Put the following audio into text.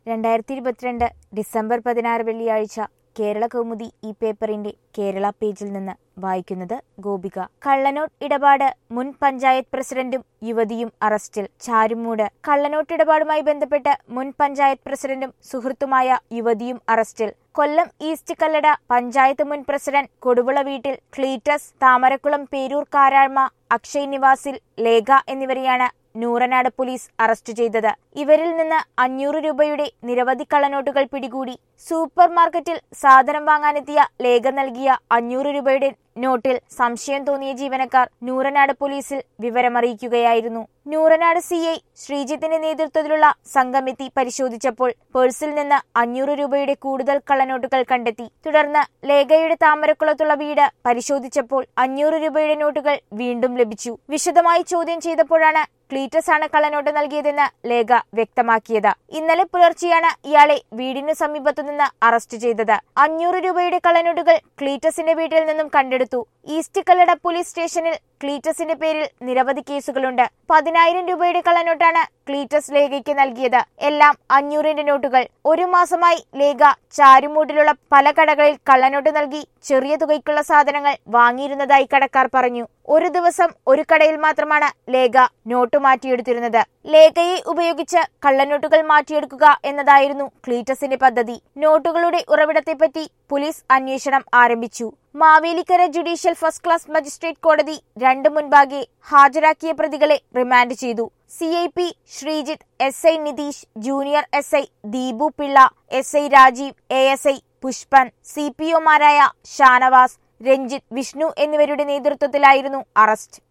രണ്ടായിരത്തി ഇരുപത്തിരണ്ട് ഡിസംബർ പതിനാറ് വെള്ളിയാഴ്ച കേരള കൗമുദി ഈ പേപ്പറിന്റെ കേരള പേജിൽ നിന്ന് വായിക്കുന്നത് ഗോപിക കള്ളനോട്ട് ഇടപാട് മുൻ പഞ്ചായത്ത് പ്രസിഡന്റും യുവതിയും അറസ്റ്റിൽ ചാരുമൂട് കള്ളനോട്ട് ഇടപാടുമായി ബന്ധപ്പെട്ട് മുൻ പഞ്ചായത്ത് പ്രസിഡന്റും സുഹൃത്തുമായ യുവതിയും അറസ്റ്റിൽ കൊല്ലം ഈസ്റ്റ് കല്ലട പഞ്ചായത്ത് മുൻ പ്രസിഡന്റ് കൊടുവിള വീട്ടിൽ ക്ലീറ്റസ് താമരക്കുളം പേരൂർ കാരാഴ്മ അക്ഷയ് നിവാസിൽ ലേഖ എന്നിവരെയാണ് നൂറനാട് പോലീസ് അറസ്റ്റ് ചെയ്തത് ഇവരിൽ നിന്ന് അഞ്ഞൂറ് രൂപയുടെ നിരവധി കള്ളനോട്ടുകൾ പിടികൂടി സൂപ്പർ മാർക്കറ്റിൽ സാധനം വാങ്ങാനെത്തിയ ലേഖ നൽകിയ അഞ്ഞൂറ് രൂപയുടെ നോട്ടിൽ സംശയം തോന്നിയ ജീവനക്കാർ നൂറനാട് പോലീസിൽ വിവരമറിയിക്കുകയായിരുന്നു നൂറനാട് സി ഐ ശ്രീജിത്തിന്റെ നേതൃത്വത്തിലുള്ള സംഘമെത്തി പരിശോധിച്ചപ്പോൾ പേഴ്സിൽ നിന്ന് അഞ്ഞൂറ് രൂപയുടെ കൂടുതൽ കള്ളനോട്ടുകൾ കണ്ടെത്തി തുടർന്ന് ലേഖയുടെ താമരക്കുളത്തുള്ള വീട് പരിശോധിച്ചപ്പോൾ അഞ്ഞൂറ് രൂപയുടെ നോട്ടുകൾ വീണ്ടും ലഭിച്ചു വിശദമായി ചോദ്യം ചെയ്തപ്പോഴാണ് ക്ലീറ്റസ് ആണ് കള്ളനോട്ട് നൽകിയതെന്ന് ലേഖ വ്യക്തമാക്കിയത് ഇന്നലെ പുലർച്ചെയാണ് ഇയാളെ വീടിനു സമീപത്തുനിന്ന് അറസ്റ്റ് ചെയ്തത് അഞ്ഞൂറ് രൂപയുടെ കള്ളനോട്ടുകൾ ക്ലീറ്റസിന്റെ വീട്ടിൽ നിന്നും കണ്ടെടുത്തു ഈസ്റ്റ് കല്ലട പോലീസ് സ്റ്റേഷനിൽ ക്ലീറ്റസിന്റെ പേരിൽ നിരവധി കേസുകളുണ്ട് പതിനായിരം രൂപയുടെ കള്ളനോട്ടാണ് ക്ലീറ്റസ് ലേഖയ്ക്ക് നൽകിയത് എല്ലാം അഞ്ഞൂറിന്റെ നോട്ടുകൾ ഒരു മാസമായി ലേഖ ചാരുമൂട്ടിലുള്ള പല കടകളിൽ കള്ളനോട്ട് നൽകി ചെറിയ തുകയ്ക്കുള്ള സാധനങ്ങൾ വാങ്ങിയിരുന്നതായി കടക്കാർ പറഞ്ഞു ഒരു ദിവസം ഒരു കടയിൽ മാത്രമാണ് ലേഖ നോട്ട് മാറ്റിയെടുത്തിരുന്നത് ലേഖയെ ഉപയോഗിച്ച് കള്ളനോട്ടുകൾ മാറ്റിയെടുക്കുക എന്നതായിരുന്നു ക്ലീറ്റസിന്റെ പദ്ധതി നോട്ടുകളുടെ ഉറവിടത്തെപ്പറ്റി പോലീസ് അന്വേഷണം ആരംഭിച്ചു Mavelikkara judicial first class magistrate കോടതി രണ്ട് മുൻപാകെ ഹാജരാക്കിയ പ്രതികളെ റിമാൻഡ് ചെയ്തു C I P Sreejith S I Nitheesh junior S I Deepu Pillai S I Rajeev A S I Pushpan C P ഒമാരായ ഷാനവാസ് രഞ്ജിത്ത് വിഷ്ണു എന്നിവരുടെ നേതൃത്വത്തിലായിരുന്നു അറസ്റ്റ്